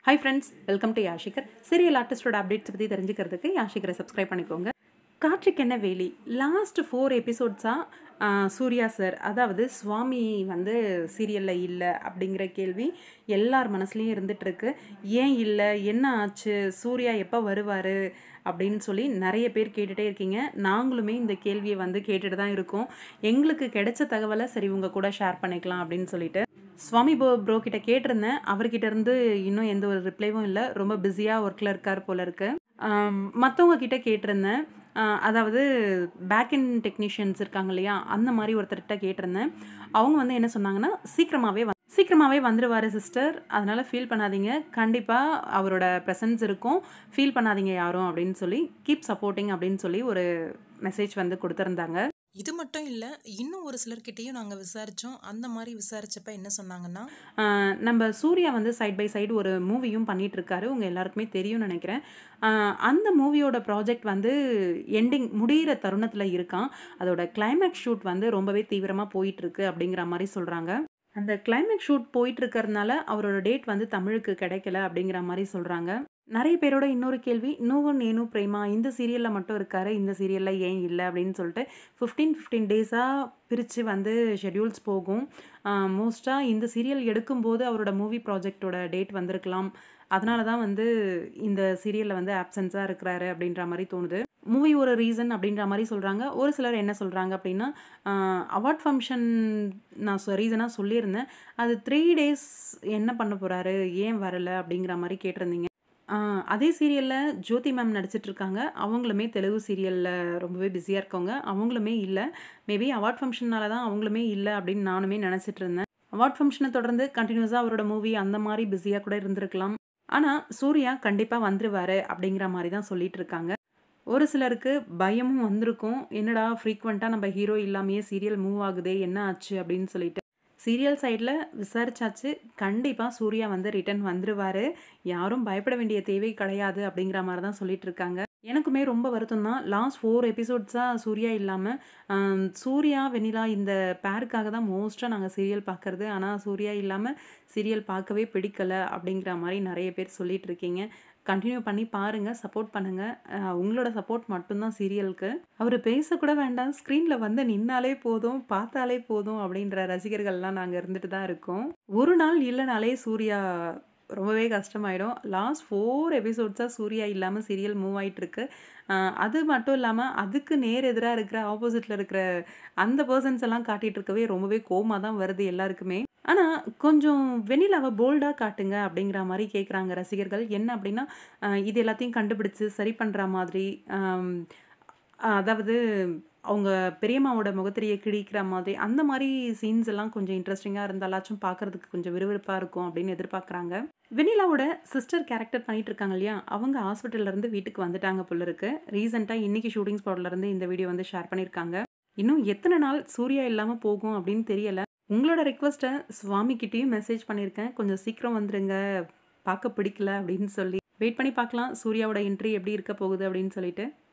high friends welcome to Yashikar serial ஆர்டிஸ்டோட updates பற்றி தெரிஞ்சுக்கிறதுக்கு யாஷிகரை சப்ஸ்கிரைப் பண்ணிக்கோங்க காற்றுக்கு என்ன வேலி லாஸ்ட் ஃபோர் எபிசோட்ஸாக சூர்யா சார் அதாவது சுவாமி வந்து சீரியலில் இல்லை அப்படிங்கிற கேள்வி எல்லார் மனசுலையும் இருந்துகிட்ருக்கு ஏன் இல்லை என்ன ஆச்சு சூர்யா எப்போ வருவார் அப்படின்னு சொல்லி நிறைய பேர் கேட்டுகிட்டே இருக்கீங்க நாங்களுமே இந்த கேள்வியை வந்து கேட்டுட்டு தான் இருக்கோம் எங்களுக்கு கிடைச்ச தகவலை சரி உங்கள் கூட ஷேர் பண்ணிக்கலாம் அப்படின்னு சொல்லிட்டு சுவாமி ப்ரோ ப்ரோ கிட்ட கேட்டிருந்தேன் அவர்கிட்ட இருந்து இன்னும் எந்த ஒரு ரிப்ளைவும் இல்லை ரொம்ப பிஸியாக ஒர்க்கில் இருக்கார் போல இருக்கு மற்றவங்க கிட்ட கேட்டிருந்தேன் ஆஹ் அதாவது பேக் அண்ட் டெக்னீஷியன்ஸ் இருக்காங்க இல்லையா அந்த மாதிரி ஒருத்தர்கிட்ட கேட்டிருந்தேன் அவங்க வந்து என்ன சொன்னாங்கன்னா சீக்கிரமாகவே வ சீக்கிரமாகவே வந்துடுவார் சிஸ்டர் அதனால் ஃபீல் பண்ணாதீங்க கண்டிப்பாக அவரோட ப்ரெசன்ஸ் இருக்கும் ஃபீல் பண்ணாதீங்க யாரும் அப்படின்னு சொல்லி கீப் சப்போர்ட்டிங் அப்படின்னு சொல்லி ஒரு மெசேஜ் வந்து கொடுத்துருந்தாங்க இது மட்டும் இல்லை இன்னும் ஒரு சிலர்கிட்டயும் நாங்கள் விசாரித்தோம் அந்த மாதிரி விசாரிச்சப்ப என்ன சொன்னாங்கன்னா ஆஹ் நம்ம சூர்யா வந்து சைட் பை சைடு ஒரு மூவியும் பண்ணிட்டு இருக்காரு உங்கள் எல்லாருக்குமே தெரியும்னு நினைக்கிறேன் ஆஹ் அந்த மூவியோட ப்ராஜெக்ட் வந்து எண்டிங் முடிகிற தருணத்தில் இருக்கான் அதோட கிளைமேக்ஸ் ஷூட் வந்து ரொம்பவே தீவிரமாக போயிட்டு இருக்கு அப்படிங்கிற மாதிரி சொல்கிறாங்க அந்த கிளைமேக்ஸ் ஷூட் போயிட்டு இருக்கிறதுனால அவரோட டேட் வந்து தமிழுக்கு கிடைக்கல அப்படிங்கிற மாதிரி சொல்கிறாங்க நிறைய பேரோட இன்னொரு கேள்வி நோவன் நேனு பிரேமா இந்த சீரியலில் மட்டும் இருக்காரு இந்த சீரியலில் ஏன் இல்லை அப்படின்னு சொல்லிட்டு ஃபிஃப்டீன் ஃபிஃப்டீன் டேஸாக பிரித்து வந்து ஷெட்யூல்ஸ் போகும் மோஸ்ட்டாக இந்த சீரியல் எடுக்கும்போது அவரோட மூவி ப்ராஜெக்டோட டேட் வந்திருக்கலாம் அதனால தான் வந்து இந்த சீரியலில் வந்து ஆப்சன்ஸாக இருக்கிறாரு அப்படின்ற மாதிரி தோணுது மூவி ஒரு ரீசன் அப்படின்ற மாதிரி சொல்கிறாங்க ஒரு சிலர் என்ன சொல்கிறாங்க அப்படின்னா அவார்ட் ஃபங்க்ஷன் நான் ரீசனாக சொல்லியிருந்தேன் அது த்ரீ டேஸ் என்ன பண்ண போகிறாரு ஏன் வரலை அப்படிங்கிற மாதிரி கேட்டிருந்தீங்க ஆஹ் அதே சீரியலில் ஜோதி மேம் நடிச்சிட்ருக்காங்க அவங்களுமே தெலுங்கு சீரியலில் ரொம்பவே பிஸியாக இருக்கவங்க அவங்களுமே இல்லை மேபி அவார்ட் ஃபங்க்ஷனால தான் அவங்களுமே இல்லை அப்படின்னு நானுமே நினச்சிட்டு இருந்தேன் அவார்ட் ஃபங்க்ஷனை தொடர்ந்து கண்டினியூஸாக அவரோட மூவி அந்த மாதிரி பிஸியாக கூட இருந்திருக்கலாம் ஆனால் சூர்யா கண்டிப்பாக வந்துருவாரு அப்படிங்கிற மாதிரி தான் சொல்லிட்டு இருக்காங்க ஒரு சிலருக்கு பயமும் வந்திருக்கும் என்னடா ஃப்ரீக்வெண்ட்டாக நம்ம ஹீரோ இல்லாமையே சீரியல் மூவ் ஆகுதே என்ன ஆச்சு அப்படின்னு சொல்லிட்டு சீரியல் சைடில் விசாரிச்சாச்சு கண்டிப்பாக சூர்யா வந்து ரிட்டர்ன் வந்துருவார் யாரும் பயப்பட வேண்டிய தேவை கிடையாது அப்படிங்கிற மாதிரி தான் சொல்லிட்டு இருக்காங்க எனக்குமே ரொம்ப வருத்தம் தான் லாஸ்ட் ஃபோர் எபிசோட்ஸாக சூர்யா இல்லாமல் சூர்யா வெனிலா இந்த பேருக்காக தான் மோஸ்ட்டாக நாங்கள் சீரியல் பார்க்குறது ஆனால் சூர்யா இல்லாமல் சீரியல் பார்க்கவே பிடிக்கலை அப்படிங்கிற மாதிரி நிறைய பேர் சொல்லிட்டு இருக்கீங்க கண்டினியூ பண்ணி பாருங்கள் சப்போர்ட் பண்ணுங்கள் உங்களோட சப்போர்ட் மட்டும்தான் சீரியலுக்கு அவர் பேசக்கூட வேண்டாம் ஸ்க்ரீனில் வந்து நின்னாலே போதும் பார்த்தாலே போதும் அப்படின்ற ரசிகர்கள்லாம் நாங்கள் இருந்துட்டு தான் இருக்கோம் ஒரு நாள் இல்லைனாலே சூர்யா ரொம்பவே கஷ்டமாயிடும் லாஸ்ட் ஃபோர் எபிசோட்ஸாக சூர்யா இல்லாமல் சீரியல் மூவ் ஆகிட்டுருக்கு அது மட்டும் இல்லாமல் அதுக்கு நேர் எதிராக இருக்கிற ஆப்போசிட்டில் இருக்கிற அந்த பர்சன்ஸ் எல்லாம் காட்டிகிட்டு இருக்கவே ரொம்பவே கோமா தான் வருது எல்லாருக்குமே ஆனால் கொஞ்சம் வெண்ணிலாவை போல்டாக காட்டுங்க அப்படிங்கிற மாதிரி கேட்குறாங்க ரசிகர்கள் என்ன அப்படின்னா இது எல்லாத்தையும் கண்டுபிடிச்சு சரி பண்ணுற மாதிரி அதாவது அவங்க பெரியம்மாவோட முகத்திரியை கிழிக்கிற மாதிரி அந்த மாதிரி சீன்ஸ் எல்லாம் கொஞ்சம் இன்ட்ரெஸ்டிங்காக இருந்தாலாச்சும் பார்க்குறதுக்கு கொஞ்சம் விறுவிறுப்பாக இருக்கும் அப்படின்னு எதிர்பார்க்குறாங்க வெண்ணிலாவோட சிஸ்டர் கேரக்டர் பண்ணிட்டு இருக்காங்க இல்லையா அவங்க ஹாஸ்பிட்டல்லேருந்து வீட்டுக்கு வந்துட்டாங்க போல இருக்கு ரீசெண்டாக இன்னைக்கு ஷூட்டிங் ஸ்பாட்லேருந்து இந்த வீடியோ வந்து ஷேர் பண்ணியிருக்காங்க இன்னும் எத்தனை நாள் சூர்யா இல்லாமல் போகும் அப்படின்னு தெரியல உங்களோட ரெக்வஸ்ட்டை சுவாமி கிட்டேயும் மெசேஜ் பண்ணியிருக்கேன் கொஞ்சம் சீக்கிரம் வந்துடுங்க பார்க்க பிடிக்கல அப்படின்னு சொல்லி வெயிட் பண்ணி பார்க்கலாம் சூர்யாவோட என்ட்ரி எப்படி இருக்க போகுது அப்படின்னு சொல்லிட்டு